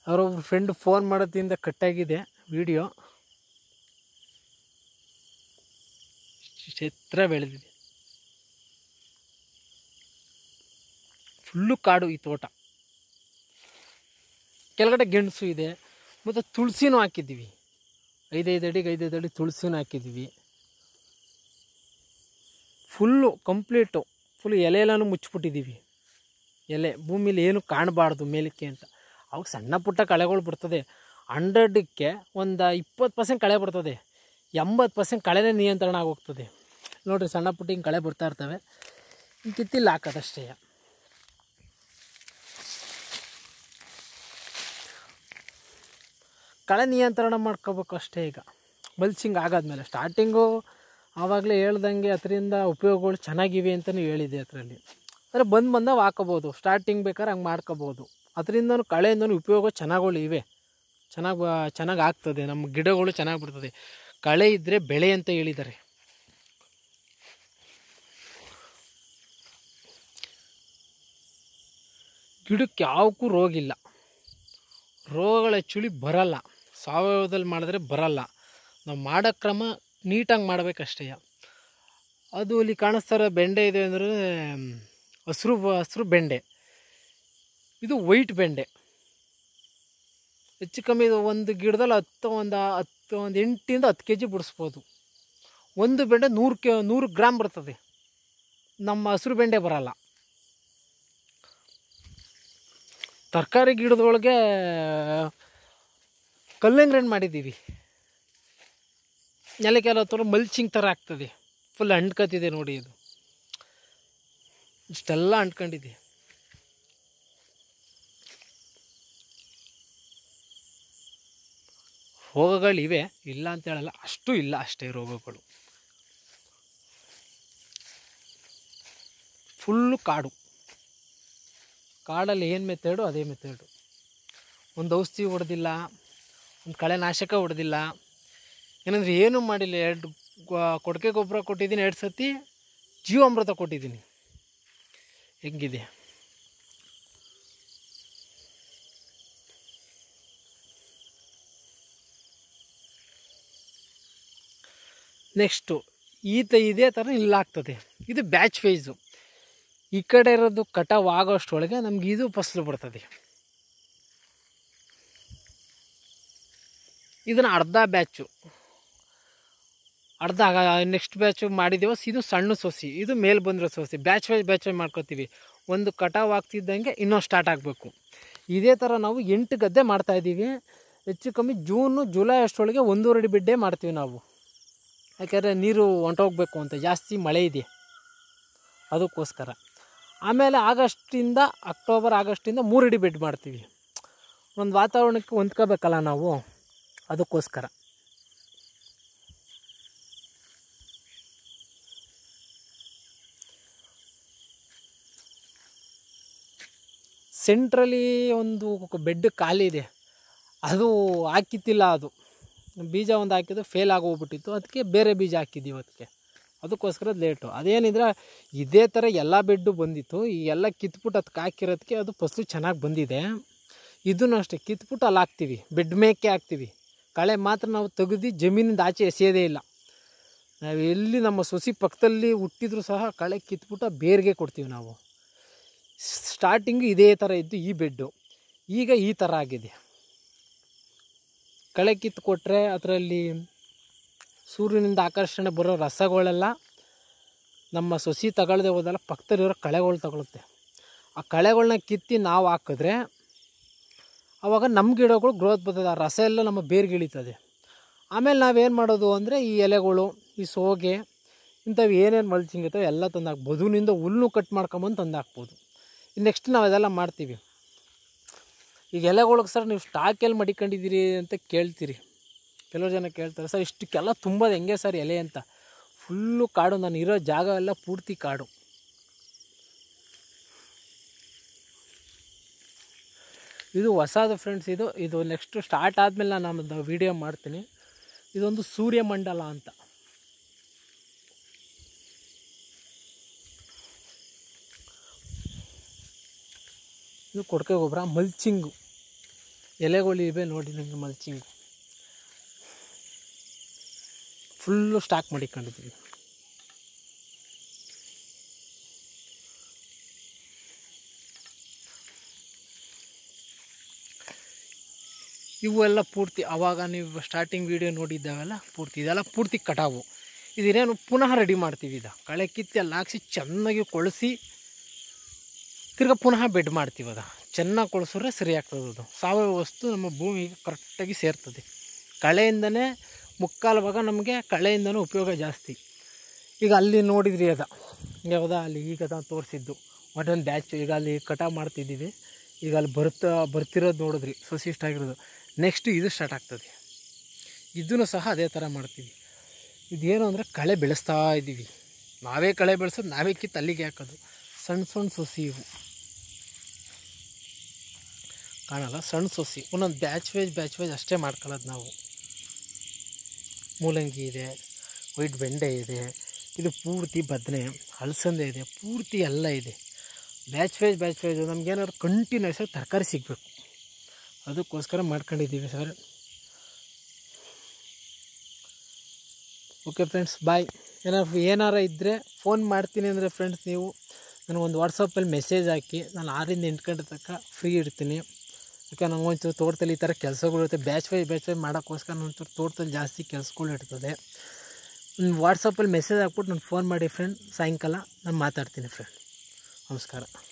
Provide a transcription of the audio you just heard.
ಅವರೊಬ್ರು friend phone ಮಾಡೋದ್ರಿಂದ ಕಟ್ಟಾಗಿದೆ video ಛತ್ರ ಬೆಳೆದಿದೆ ಫುಲ್ಲು ಕಾಡು ಈ ತೋಟ ಕೆಳಗಡೆ ಗೆಣಸು ಇದೆ ಮತ್ತು ತುಳಸಿನೂ ಹಾಕಿದ್ದೀವಿ ಐದೈದು ಅಡಿಗೆ ಐದೈದು ಅಡಿ ತುಳಸಿನೂ ಹಾಕಿದ್ದೀವಿ ಫುಲ್ಲು ಕಂಪ್ಲೀಟು ಫುಲ್ ಎಲೆ ಎಲ್ಲನೂ ಮುಚ್ಚಿಬಿಟ್ಟಿದ್ದೀವಿ ಎಲೆ ಭೂಮಿಲಿ ಏನು ಕಾಣಬಾರ್ದು ಮೇಲಕ್ಕೆ ಅಂತ ಅವಾಗ ಸಣ್ಣ ಪುಟ್ಟ ಕಳೆಗಳು ಬರ್ತದೆ ಹಂಡ್ರೆಡಕ್ಕೆ ಒಂದು ಇಪ್ಪತ್ತು ಪರ್ಸೆಂಟ್ ಕಳೆ ಬರ್ತದೆ ಎಂಬತ್ತು ಪರ್ಸೆಂಟ್ ಕಳೆನೇ ನಿಯಂತ್ರಣ ಆಗೋಗ್ತದೆ ನೋಡಿರಿ ಸಣ್ಣ ಪುಟ್ಟ ಹಿಂಗೆ ಕಳೆ ಬರ್ತಾ ಇರ್ತವೆ ಹಿಂಗೆ ಕಿತ್ತಿಲ್ಲ ಹಾಕೋದಷ್ಟೇ ಕಳೆ ನಿಯಂತ್ರಣ ಮಾಡ್ಕೋಬೇಕು ಅಷ್ಟೇ ಈಗ ಮಲ್ಚಿಂಗ್ ಆಗಾದ್ಮೇಲೆ ಸ್ಟಾರ್ಟಿಂಗು ಆವಾಗಲೇ ಹೇಳ್ದಂಗೆ ಅದರಿಂದ ಉಪಯೋಗಗಳು ಚೆನ್ನಾಗಿವೆ ಅಂತಲೂ ಹೇಳಿದೆ ಅದರಲ್ಲಿ ಅಂದರೆ ಬಂದು ಬಂದವು ಹಾಕೋಬೋದು ಸ್ಟಾರ್ಟಿಂಗ್ ಬೇಕಾದ್ರೆ ಹಂಗೆ ಮಾಡ್ಕೋಬೋದು ಅದರಿಂದನೂ ಕಳೆಯಿಂದನೂ ಉಪಯೋಗ ಚೆನ್ನಾಗಳು ಇವೆ ಚೆನ್ನಾಗಿ ಚೆನ್ನಾಗಿ ಆಗ್ತದೆ ನಮ್ಮ ಗಿಡಗಳು ಚೆನ್ನಾಗಿ ಬಿಡ್ತದೆ ಕಳೆ ಇದ್ದರೆ ಬೆಳೆ ಅಂತ ಹೇಳಿದ್ದಾರೆ ಗಿಡಕ್ಕೆ ಯಾವಕ್ಕೂ ರೋಗ ಇಲ್ಲ ರೋಗಗಳ ಚುಳಿ ಬರಲ್ಲ ಸಾವಯವದಲ್ಲಿ ಮಾಡಿದ್ರೆ ಬರಲ್ಲ ನಾವು ಮಾಡೋ ಕ್ರಮ ನೀಟಾಗಿ ಮಾಡಬೇಕಷ್ಟೇ ಅದು ಇಲ್ಲಿ ಕಾಣಿಸ್ತಾರ ಬೆಂಡೆ ಇದೆ ಅಂದರೆ ಹಸ್ರು ಹಸ್ರು ಬೆಂಡೆ ಇದು ವೈಟ್ ಬೆಂಡೆ ಹೆಚ್ಚು ಕಮ್ಮಿ ಇದು ಒಂದು ಗಿಡದಲ್ಲಿ ಹತ್ತು ಒಂದು ಹತ್ತು ಒಂದು ಎಂಟಿಂದ ಹತ್ತು ಕೆ ಜಿ ಬಿಡಿಸ್ಬೋದು ಒಂದು ಬೆಂಡೆ ನೂರು ಕೆ ನೂರು ಗ್ರಾಮ್ ಬರ್ತದೆ ನಮ್ಮ ಹಸಿರು ಬೆಂಡೆ ಬರಲ್ಲ ತರಕಾರಿ ಗಿಡದೊಳಗೆ ಕಲ್ಲಂಗ್ರೆಣ್ಣು ಮಾಡಿದ್ದೀವಿ ನೆಲಕ್ಕೆಲ್ಲ ಥರ ಮಲ್ಚಿಂಗ್ ಥರ ಆಗ್ತದೆ ಫುಲ್ ಅಂಟ್ಕೊತಿದೆ ನೋಡಿ ಇದು ಇಷ್ಟೆಲ್ಲ ಅಂಟ್ಕೊಂಡಿದೆ ರೋಗಗಳಿವೆ ಇಲ್ಲ ಅಂತ ಹೇಳಲ್ಲ ಅಷ್ಟು ಇಲ್ಲ ಅಷ್ಟೇ ರೋಗಗಳು ಫುಲ್ಲು ಕಾಡು ಕಾಡಲ್ಲಿ ಏನು ಮೆಥಡು ಅದೇ ಮೆಥಡು ಒಂದು ಔಷಧಿ ಹೊಡೆದಿಲ್ಲ ಒಂದು ಕಳೆನಾಶಕ ಹೊಡೆದಿಲ್ಲ ಏನಂದರೆ ಏನೂ ಮಾಡಿಲ್ಲ ಎರಡು ಕೊಡಕೆ ಗೊಬ್ಬರ ಕೊಟ್ಟಿದ್ದೀನಿ ಎರಡು ಸತಿ ಜೀವಾಮೃತ ಕೊಟ್ಟಿದ್ದೀನಿ ಹೆಂಗಿದೆ ನೆಕ್ಸ್ಟು ಈತ ಇದೇ ಥರ ಇಲ್ಲಾಗ್ತದೆ ಇದು ಬ್ಯಾಚ್ ಫೇಸು ಈ ಕಡೆ ಇರೋದು ಕಟಾವ್ ಆಗೋಷ್ಟರೊಳಗೆ ನಮ್ಗೆ ಇದು ಫಸಲು ಬರ್ತದೆ ಇದನ್ನು ಅರ್ಧ ಬ್ಯಾಚು ಅರ್ಧ ನೆಕ್ಸ್ಟ್ ಬ್ಯಾಚು ಮಾಡಿದ್ದೇವೆ ಇದು ಸಣ್ಣ ಸೊಸಿ ಇದು ಮೇಲೆ ಬಂದಿರೋ ಸೊಸಿ ಬ್ಯಾಚ್ ವೈಸ್ ಬ್ಯಾಚ್ ವೈಸ್ ಮಾಡ್ಕೋತೀವಿ ಒಂದು ಕಟಾವ್ ಆಗ್ತಿದ್ದಂಗೆ ಇನ್ನೊಂದು ಸ್ಟಾರ್ಟ್ ಆಗಬೇಕು ಇದೇ ಥರ ನಾವು ಎಂಟು ಗದ್ದೆ ಮಾಡ್ತಾಯಿದ್ದೀವಿ ಹೆಚ್ಚು ಕಮ್ಮಿ ಜೂನು ಜುಲೈ ಅಷ್ಟರೊಳಗೆ ಒಂದೂವರೆ ಅಡಿ ಬಿಡ್ಡೆ ಮಾಡ್ತೀವಿ ನಾವು ಯಾಕೆಂದರೆ ನೀರು ಹೊಂಟೋಗ್ಬೇಕು ಅಂತ ಜಾಸ್ತಿ ಮಳೆ ಇದೆ ಅದಕ್ಕೋಸ್ಕರ ಆಮೇಲೆ ಆಗಸ್ಟಿಂದ ಅಕ್ಟೋಬರ್ ಆಗಸ್ಟಿಂದ ಮೂರು ಅಡಿ ಬೆಡ್ ಮಾಡ್ತೀವಿ ಒಂದು ವಾತಾವರಣಕ್ಕೆ ಹೊಂದ್ಕೋಬೇಕಲ್ಲ ನಾವು ಅದಕ್ಕೋಸ್ಕರ ಸೆಂಟ್ರಲ್ಲಿ ಒಂದು ಬೆಡ್ ಖಾಲಿ ಇದೆ ಅದು ಹಾಕಿತ್ತಿಲ್ಲ ಅದು ಬೀಜ ಒಂದು ಹಾಕಿದ್ದು ಫೇಲ್ ಆಗೋಗ್ಬಿಟ್ಟಿತ್ತು ಅದಕ್ಕೆ ಬೇರೆ ಬೀಜ ಹಾಕಿದ್ದೀವಿ ಅದಕ್ಕೆ ಅದಕ್ಕೋಸ್ಕರ ಲೇಟು ಅದೇನಿದ್ರೆ ಇದೇ ಥರ ಎಲ್ಲ ಬೆಡ್ಡು ಬಂದಿತ್ತು ಈ ಎಲ್ಲ ಕಿತ್ಬಿಟ್ಟು ಅದಕ್ಕೆ ಹಾಕಿರೋದಕ್ಕೆ ಅದು ಫಸಲು ಚೆನ್ನಾಗಿ ಬಂದಿದೆ ಇದನ್ನು ಅಷ್ಟೇ ಕಿತ್ಬಿಟ್ಟು ಅಲ್ಲಿ ಹಾಕ್ತೀವಿ ಬೆಡ್ ಮೇಕೆ ಹಾಕ್ತೀವಿ ಕಳೆ ಮಾತ್ರ ನಾವು ತೆಗೆದು ಜಮೀನಿಂದ ಆಚೆ ಎಸೆಯೋದೇ ಇಲ್ಲ ನಾವು ಎಲ್ಲಿ ನಮ್ಮ ಸೊಸಿ ಪಕ್ಕದಲ್ಲಿ ಹುಟ್ಟಿದ್ರು ಸಹ ಕಳೆ ಕಿತ್ಬಿಟ್ಟು ಬೇರ್ಗೆ ಕೊಡ್ತೀವಿ ನಾವು ಸ್ಟಾರ್ಟಿಂಗು ಇದೇ ಥರ ಇದ್ದು ಈ ಬೆಡ್ಡು ಈಗ ಈ ಥರ ಆಗಿದೆ ಕಳೆ ಕಿತ್ತು ಕೊಟ್ಟರೆ ಅದರಲ್ಲಿ ಸೂರ್ಯನಿಂದ ಆಕರ್ಷಣೆ ಬರೋ ರಸಗಳೆಲ್ಲ ನಮ್ಮ ಸೊಸಿ ತಗೊಳ್ದೆ ಹೋದಲ್ಲ ಪಕ್ಕದಲ್ಲಿರೋ ಕಳೆಗಳು ತಗೊಳುತ್ತೆ ಆ ಕಳೆಗಳನ್ನ ಕಿತ್ತಿ ನಾವು ಹಾಕಿದ್ರೆ ಆವಾಗ ನಮ್ಮ ಗಿಡಗಳು ಗ್ರೋತ್ ಬರ್ತದೆ ಆ ರಸ ಎಲ್ಲ ನಮ್ಮ ಬೇರ್ಗೆ ಇಳಿತದೆ ಆಮೇಲೆ ನಾವೇನು ಮಾಡೋದು ಅಂದರೆ ಈ ಎಲೆಗಳು ಈ ಸೋಗೆ ಇಂಥವು ಏನೇನು ಮಲ್ಚಿಂಗ್ ಇರ್ತವೆ ಎಲ್ಲ ತಂದು ಹಾಕ್ಬೋದು ಬದುನಿಂದ ಹುಲ್ಲು ಕಟ್ ಮಾಡ್ಕೊಂಬಂದು ತಂದು ಹಾಕ್ಬೋದು ನೆಕ್ಸ್ಟ್ ನಾವು ಅದೆಲ್ಲ ಮಾಡ್ತೀವಿ ಈಗ ಎಲೆಗಳಿಗೆ ಸರ್ ನೀವು ಸ್ಟಾಕ್ ಎಲ್ಲಿ ಮಡಿಕೊಂಡಿದ್ದೀರಿ ಅಂತ ಕೇಳ್ತೀರಿ ಕೆಲವು ಜನ ಕೇಳ್ತಾರೆ ಸರ್ ಇಷ್ಟಕ್ಕೆಲ್ಲ ತುಂಬೋದು ಹೆಂಗೆ ಸರ್ ಎಲೆ ಅಂತ ಫುಲ್ಲು ಕಾಡು ನಾನು ಇರೋ ಜಾಗ ಎಲ್ಲ ಪೂರ್ತಿ ಕಾಡು ಇದು ಹೊಸದು ಫ್ರೆಂಡ್ಸ್ ಇದು ಇದು ನೆಕ್ಸ್ಟ್ ಸ್ಟಾರ್ಟ್ ಆದಮೇಲೆ ನಾನು ನಮ್ಮದು ವೀಡಿಯೋ ಮಾಡ್ತೀನಿ ಇದೊಂದು ಸೂರ್ಯಮಂಡಲ ಅಂತ ಇದು ಕೊಡ್ಕೆ ಗೊಬ್ಬರ ಮಲ್ಚಿಂಗು ಎಲೆಗಳು ಇವೆ ನೋಡಿ ನನಗೆ ಮಲ್ಚಿಂಗ್ ಫುಲ್ಲು ಸ್ಟಾಕ್ ಮಾಡಿಕೊಂಡಿದ್ದೀವಿ ಇವೆಲ್ಲ ಪೂರ್ತಿ ಆವಾಗ ನೀವು ಸ್ಟಾರ್ಟಿಂಗ್ ವೀಡಿಯೋ ನೋಡಿದ್ದಾವೆಲ್ಲ ಪೂರ್ತಿ ಇದೆಲ್ಲ ಪೂರ್ತಿ ಕಟಾವು ಇದೇನು ಪುನಃ ರೆಡಿ ಮಾಡ್ತೀವಿ ಇದು ಕಳೆ ಕಿತ್ತಿ ಎಲ್ಲ ಹಾಕ್ಸಿ ಚೆನ್ನಾಗಿ ಕೊಳಿಸಿ ತಿರ್ಗಾ ಪುನಃ ಬೆಡ್ ಮಾಡ್ತೀವಿ ಅದು ಚೆನ್ನಾಗಿ ಕೊಳಿಸಿದ್ರೆ ಸರಿ ಆಗ್ತದೆ ಅದು ಸಾವಯವ ವಸ್ತು ನಮ್ಮ ಭೂಮಿಗೆ ಕರೆಕ್ಟಾಗಿ ಸೇರ್ತದೆ ಕಳೆಯಿಂದನೇ ಮುಕ್ಕಾಲು ಭಾಗ ನಮಗೆ ಕಳೆಯಿಂದನೂ ಉಪಯೋಗ ಜಾಸ್ತಿ ಈಗ ಅಲ್ಲಿ ನೋಡಿದ್ರಿ ಅದ ಯಾವುದಾ ಅಲ್ಲಿ ಈಗ ನಾನು ತೋರಿಸಿದ್ದು ಒಂದೊಂದು ಬ್ಯಾಚ್ ಈಗ ಅಲ್ಲಿ ಕಟಾವು ಮಾಡ್ತಿದ್ದೀವಿ ಈಗ ಅಲ್ಲಿ ಬರ್ತಾ ಬರ್ತಿರೋದು ನೋಡಿದ್ರಿ ಸೊಸಿ ಇಷ್ಟ ಆಗಿರೋದು ನೆಕ್ಸ್ಟ್ ಇದು ಸ್ಟಾರ್ಟ್ ಆಗ್ತದೆ ಇದನ್ನು ಸಹ ಅದೇ ಥರ ಮಾಡ್ತೀವಿ ಇದೇನು ಅಂದರೆ ಕಳೆ ಬೆಳೆಸ್ತಾ ಇದ್ದೀವಿ ನಾವೇ ಕಳೆ ಬೆಳೆಸೋದು ನಾವೇ ಕಿತ್ತು ಅಲ್ಲಿಗೆ ಹಾಕೋದು ಸಣ್ಣ ಸಣ್ಣ ಸೊಸಿ ಇವು ಕಾಣಲ್ಲ ಸಣ್ಣ ಸೊಸಿ ಒಂದೊಂದು ಬ್ಯಾಚ್ ವೈಸ್ ಬ್ಯಾಚ್ ವೈಸ್ ಅಷ್ಟೇ ಮಾಡ್ಕೊಳ್ಳೋದು ನಾವು ಮೂಲಂಗಿ ಇದೆ ವೈಟ್ ಬೆಂಡೆ ಇದೆ ಇದು ಪೂರ್ತಿ ಬದನೆ ಹಲಸಂದೆ ಇದೆ ಪೂರ್ತಿ ಎಲ್ಲ ಇದೆ ಬ್ಯಾಚ್ ವೈಸ್ ಬ್ಯಾಚ್ ವೈಸ್ ನಮಗೇನಾದ್ರು ಕಂಟಿನ್ಯೂಸ್ ಆಗಿ ತರಕಾರಿ ಸಿಗಬೇಕು ಅದಕ್ಕೋಸ್ಕರ ಮಾಡ್ಕೊಂಡಿದ್ದೀವಿ ಸರ್ ಓಕೆ ಫ್ರೆಂಡ್ಸ್ ಬಾಯ್ ಏನಾರು ಏನಾರ ಇದ್ದರೆ ಫೋನ್ ಮಾಡ್ತೀನಿ ಅಂದರೆ ಫ್ರೆಂಡ್ಸ್ ನೀವು ನನಗೊಂದು ವಾಟ್ಸಪ್ಪಲ್ಲಿ ಮೆಸೇಜ್ ಹಾಕಿ ನಾನು ಆರಿಂದ ಎಂಟು ಗಂಟೆ ತನಕ ಫ್ರೀ ಇರ್ತೀನಿ ಯಾಕೆ ನಂಗೆ ಒಂಚೂರು ತೋಟದಲ್ಲಿ ಈ ಥರ ಕೆಲಸಗಳು ಇರುತ್ತೆ ಬ್ಯಾಚ್ ವೈ ಬ್ಯಾಚ್ ವೈ ಮಾಡೋಕ್ಕೋಸ್ಕರ ಒಂಚೂರು ತೋಟದಲ್ಲಿ ಜಾಸ್ತಿ ಕೆಲಸಗಳು ಇರ್ತದೆ ವಾಟ್ಸಪ್ಪಲ್ಲಿ ಮೆಸೇಜ್ ಹಾಕ್ಬಿಟ್ಟು ನಾನು ಫೋನ್ ಮಾಡಿ ಫ್ರೆಂಡ್ ಸಾಯಂಕಾಲ ನಾನು ಮಾತಾಡ್ತೀನಿ ಫ್ರೆಂಡ್ ನಮಸ್ಕಾರ